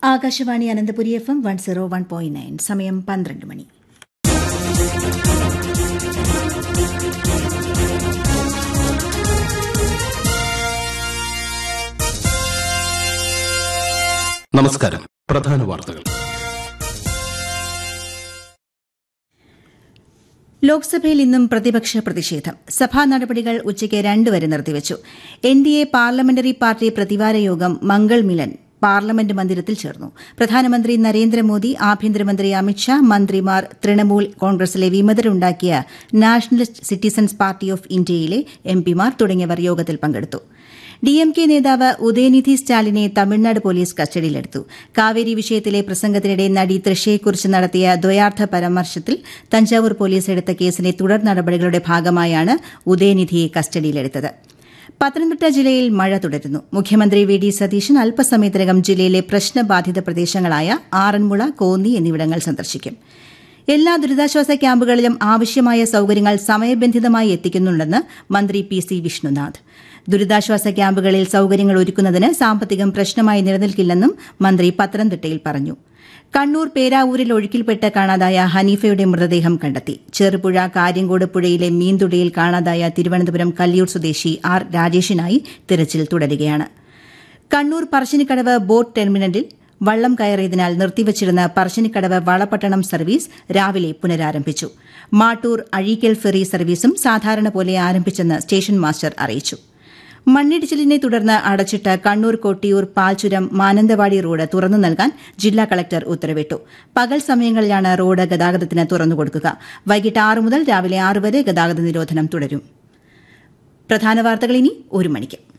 Akashvani Ananthapuri F M one zero one point nine സമയം പന്ത്രണ്ട് മണി നമസ്കാരം പ്രധാന വാർത്തകൾ ലോക്സഭയിൽ ഇന്നും പ്രതിപക്ഷ പ്രതിഷേധം സഭാ നടപടികൾ ഉച്ചയ്ക്ക് രണ്ട് വരെ നിർത്തിവച്ചു N D A parliamentary party പ്രതിവാര യോഗം മംഗൾ മിലൻ പാർലമെന്റ് മന്ദിരത്തിൽ ചേർന്നു പ്രധാനമന്ത്രി നരേന്ദ്രമോദി ആഭ്യന്തരമന്ത്രി അമിത്ഷാ മന്ത്രിമാർ തൃണമൂൽ കോൺഗ്രസിലെ വിമതരുണ്ടാക്കിയ നാഷണലിസ്റ്റ് സിറ്റിസൺസ് പാർട്ടി ഓഫ് ഇന്ത്യയിലെ എംപിമാർ തുടങ്ങിയവർ യോഗത്തിൽ പങ്കെടുത്തു ഡിഎംകെ നേതാവ് ഉദയനിധി സ്റ്റാലിനെ തമിഴ്നാട് പോലീസ് കസ്റ്റഡിയിലെടുത്തു കാവേരി വിഷയത്തിലെ പ്രസംഗത്തിനിടെ നടി തൃഷയെക്കുറിച്ച് നടത്തിയ ദ്വയാർത്ഥ പരാമർശത്തിൽ തഞ്ചാവൂർ പോലീസ് എടുത്ത കേസിലെ തുടർ നടപടികളുടെ ഭാഗമായാണ് ഉദയനിധിയെ കസ്റ്റഡിയിലെടുത്തത് പത്തനംതിട്ട ജില്ലയിൽ മഴ തുടരുന്നു മുഖ്യമന്ത്രി വി ഡി സതീശൻ അല്പസമയത്തിനകം ജില്ലയിലെ പ്രശ്നബാധിത പ്രദേശങ്ങളായ ആറന്മുള കോന്നി എന്നിവിടങ്ങൾ സന്ദർശിക്കും എല്ലാ ദുരിതാശ്വാസ ക്യാമ്പുകളിലും ആവശ്യമായ സൌകര്യങ്ങൾ സമയബന്ധിതമായി എത്തിക്കുന്നുണ്ടെന്ന് മന്ത്രി പി സി വിഷ്ണുനാഥ് ദുരിതാശ്വാസ ക്യാമ്പുകളിൽ സൌകര്യങ്ങൾ ഒരുക്കുന്നതിന് സാമ്പത്തികം പ്രശ്നമായി നിലനിൽക്കില്ലെന്നും മന്ത്രി പത്തനംതിട്ടയിൽ പറഞ്ഞു കണ്ണൂർ പേരാവൂരിൽ ഒഴുക്കിൽപ്പെട്ട് കാണാതായ ഹനീഫയുടെ മൃതദേഹം കണ്ടെത്തി ചെറുപുഴ കാര്യങ്കോട് പുഴയിലെ മീൻതുടിയിൽ കാണാതായ തിരുവനന്തപുരം കല്ലിയൂർ സ്വദേശി ആർ രാജേഷിനായി തിരച്ചിൽ തുടരുകയാണ് കണ്ണൂർ പറശ്ശിനിക്കടവ് ബോട്ട് ടെർമിനലിൽ വള്ളം കയറിയതിനാൽ നിർത്തിവച്ചിരുന്ന പറശ്ശിനിക്കടവ് വളപട്ടണം സർവീസ് രാവിലെ പുനരാരംഭിച്ചു മാട്ടൂർ അഴീക്കൽ ഫെറി സർവീസും സാധാരണ പോലെ ആരംഭിച്ചെന്ന് സ്റ്റേഷൻ മാസ്റ്റർ അറിയിച്ചു മണ്ണിടിച്ചിലിനെ തുടർന്ന് അടച്ചിട്ട കണ്ണൂർ കൊട്ടിയൂർ പാൽച്ചുരം മാനന്തവാടി റോഡ് തുറന്നു നൽകാൻ ജില്ലാ കളക്ടർ ഉത്തരവിട്ടു പകൽ സമയങ്ങളിലാണ് റോഡ് ഗതാഗതത്തിന് തുറന്നുകൊടുക്കുക വൈകിട്ട് ആറ് മുതൽ രാവിലെ ആറ് വരെ ഗതാഗത നിരോധനം തുടരും പ്രധാന വാർത്തകൾ ഇനി ഒരു മണിക്ക്